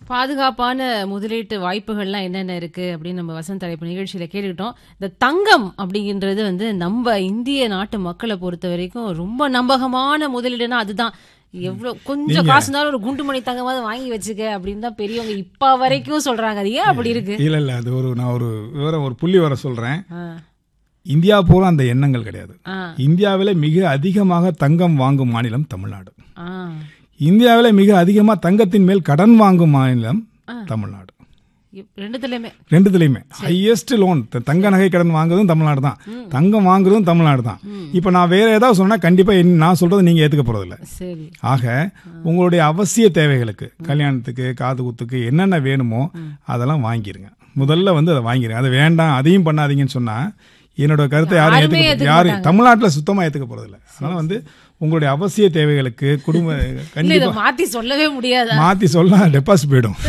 பாதுகாப்பான முதலீட்டு வாய்ப்புகள்லாம் என்னென்ன இருக்கு அப்படின்னு நம்ம வசந்த் தலைப்பு நிகழ்ச்சியில கேட்டுக்கிட்டோம் இந்த தங்கம் அப்படின்றது வந்து நம்ம இந்திய நாட்டு மக்களை பொறுத்த வரைக்கும் ரொம்ப நம்பகமான முதலீடுனா அதுதான் எவ்வளவு கொஞ்சம் காசு இருந்தாலும் ஒரு குண்டு மணி தங்கமாவது வாங்கி வச்சுக்க அப்படின்னு தான் பெரியவங்க இப்ப வரைக்கும் சொல்றாங்க அது ஏன் அப்படி இருக்கு இல்ல இல்ல அது ஒரு நான் ஒரு விவரம் ஒரு புள்ளி வர சொல்றேன் ஆ, இந்தியா பூரா அந்த எண்ணங்கள் கிடையாது ஆ, இந்தியாவிலே மிக அதிகமாக தங்கம் வாங்கும் மாநிலம் தமிழ்நாடு ஆ. இந்தியாவிலே மிக அதிகமாக தங்கத்தின் மேல் கடன் வாங்கும் மாநிலம் தமிழ்நாடு இப்- ரெண்டுத்துலயுமே ரெண்டுத்துலையுமே ஹையஸ்ட் லோன் தங்க நகை கடன் வாங்குறதும் தமிழ்நாடு தான் தங்கம் வாங்குறதும் தமிழ்நாடு தான் இப்போ நான் வேற ஏதாவது சொன்னா கண்டிப்பா என்ன- நான் சொல்றது நீங்க ஏத்துக்க போறதில்ல சரி ஆக உங்களுடைய அவசிய தேவைகளுக்கு கல்யாணத்துக்கு காது குத்துக்கு என்னென்ன வேணுமோ அதெல்லாம் வாங்கிருங்க முதல்ல வந்து அதை வாங்கிருங்க அதை வேண்டாம் அதையும் பண்ணாதீங்கன்னு சொன்னா என்னோட கருத்தை யாரும் யாருமே ஏத்துக்க ஏத்துக்க யாரும் தமிழ்நாட்டுல சுத்தமா ஏத்துக்க போறதில்ல அதனால வந்து உங்களுடைய அவசிய தேவைகளுக்கு குடும்ப இல்ல கண்டிப்பா இதை மாத்தி சொல்லவே முடியாது மாத்தி சொல்ல டெபாசிட் போயிடும்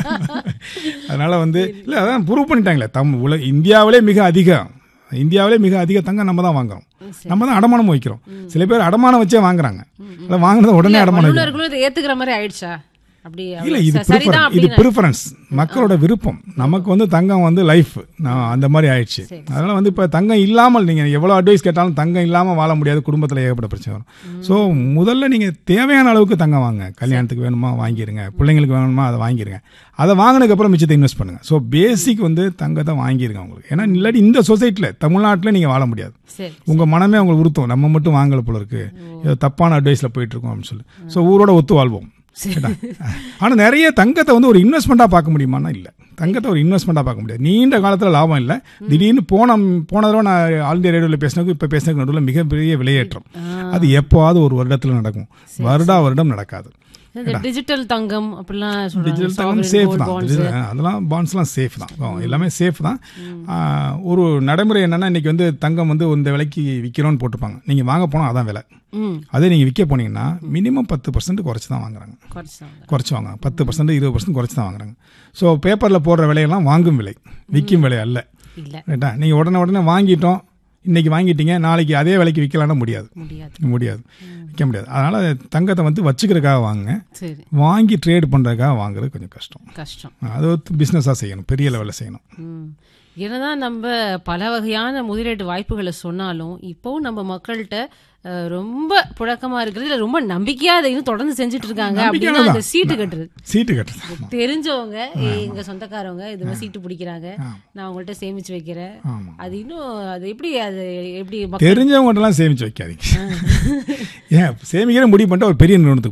அதனால வந்து இல்ல அதான் ப்ரூவ் பண்ணிட்டாங்களே தம் உல இந்தியாவிலே மிக அதிகம் இந்தியாவிலே மிக அதிக தங்கம் நம்ம தான் வாங்குறோம் நம்ம தான் அடமானம் வைக்கிறோம் சில பேர் அடமானம் வச்சே வாங்குறாங்க இல்ல வாங்குனது உடனே அடமானம் வைக்கிறோம் வல்லுநர்களும் இதை ஏத்துக்கிற மாதிரி ஆயிடுச்சா அப்படி இல்ல இது ச- சரிதான் prefer- இது அப்படின்னு ப்ரிஃபரன்ஸ் மக்களோட விருப்பம் நமக்கு வந்து தங்கம் வந்து லைஃப் அந்த மாதிரி ஆயிடுச்சு அதனால வந்து இப்ப தங்கம் இல்லாமல் நீங்க எவ்வளவு அட்வைஸ் கேட்டாலும் தங்கம் இல்லாம வாழ முடியாது குடும்பத்துல ஏகப்பட்ட பிரச்சனை வரும் ஸோ முதல்ல நீங்க தேவையான அளவுக்கு தங்கம் வாங்க கல்யாணத்துக்கு வேணுமா வாங்கிருங்க பிள்ளைங்களுக்கு வேணுமா அதை வாங்கிருங்க அதை வாங்கினதுக்கு அப்புறம் மிச்சத்தை இன்வெஸ்ட் பண்ணுங்க ஸோ பேசிக் வந்து தங்கத்தை வாங்கிருங்க உங்களுக்கு ஏன்னா இல்லாட்டி இந்த சொசைட்டில தமிழ்நாட்டுல நீங்க வாழ முடியாது சரி உங்க மனமே உங்களுக்கு உறுத்தும் நம்ம மட்டும் வாங்கல போல இருக்கு ஏதோ தப்பான அட்வைஸ்ல போயிட்டு இருக்கோம் அப்படின்னு சொல்லி ஸோ ஊரோட ஒத்து வாழ்வோம் கேட்டா? ஆனா நிறைய தங்கத்தை வந்து ஒரு இன்வெஸ்ட்மெண்ட்டா பார்க்க முடியுமானா இல்ல தங்கத்தை ஒரு இன்வெஸ்ட்மெண்ட்டா பார்க்க முடியாது நீண்ட காலத்துல லாபம் இல்ல திடீர்னு போன போன தடவை நான் ஆல் இந்தியா ரேடியோவில் பேசினதுக்கு இப்போ பேசினதுக்கு நடுவில் மிகப்பெரிய விலையேற்றம் அது எப்போவாவது ஒரு வருடத்துல நடக்கும் வருடா வருடம் நடக்காது இந்த டிஜிட்டல் தங்கம் அப்படிலாம் சொல்றாங்க டிஜிட்டல் தங்கம் sovereign சேஃப் gold தான் bonds. Digital- அதெல்லாம் பாண்ட்ஸ்லாம் சேஃப் தான் ஆ, எல்லாமே சேஃப் தான் ஆ, ஒரு நடைமுறை என்னன்னா இன்னைக்கு வந்து தங்கம் வந்து இந்த விலைக்கு விற்கிறோம்னு போட்டிருப்பாங்க நீங்க வாங்க போனா அதான் விலை ம் அதே நீங்க விற்க போனீங்கன்னா மினிமம் பத்து பர்சன்ட் குறைச்சி தான் வாங்குறாங்க குறைச்சாங்க குறைச்சி வாங்குறாங்க பத்து பர்சன்ட் இருபது பர்சன்ட் குறைச்சி தான் வாங்குறாங்க ஸோ பேப்பரில் போடுற விலையெல்லாம் வாங்கும் விலை விற்கும் விலை அல்ல இல்ல ரைட்டா நீங்கள் உடனே உடனே வாங்கிட்டோம் இன்னைக்கு வாங்கிட்டீங்க நாளைக்கு அதே விலைக்கு விற்கலாம்னா முடியாது முடியாது முடியாது விற்க முடியாது அதனால தங்கத்தை வந்து வச்சுக்கிறதுக்காக வாங்குங்க சரி வாங்கி ட்ரேட் பண்ணுறதுக்காக வாங்குறது கொஞ்சம் கஷ்டம் கஷ்டம் அது பிஸ்னஸாக செய்யணும் பெரிய லெவலில் செய்யணும் ம். என்னதான் நம்ம பல வகையான முதலீட்டு வாய்ப்புகளை சொன்னாலும் இப்போவும் நம்ம மக்கள்கிட்ட அஹ், ரொம்ப புழக்கமா இருக்கிறது இல்ல ரொம்ப நம்பிக்கையா அதை இன்னும் தொடர்ந்து செஞ்சுட்டு இருக்காங்க அப்படின்னா அந்த சீட்டு கட்டுறது சீட்டு கட்டுறது தெரிஞ்சவங்க ஏ, எங்க சொந்தக்காரவங்க இது மாதிரி சீட்டு பிடிக்கிறாங்க நான் உங்கள்ட்ட சேமிச்சு வைக்கிறேன் ஆமாம் அது இன்னும் அது எப்படி அது எப்படி மக்கள் தெரிஞ்சவங்கள்ட்டலாம் சேமிச்சு வைக்காதீங்க ஏன் சேமிக்கிற முடிவு பண்ணிட்டு ஒரு பெரிய நிறுவனத்துக்கு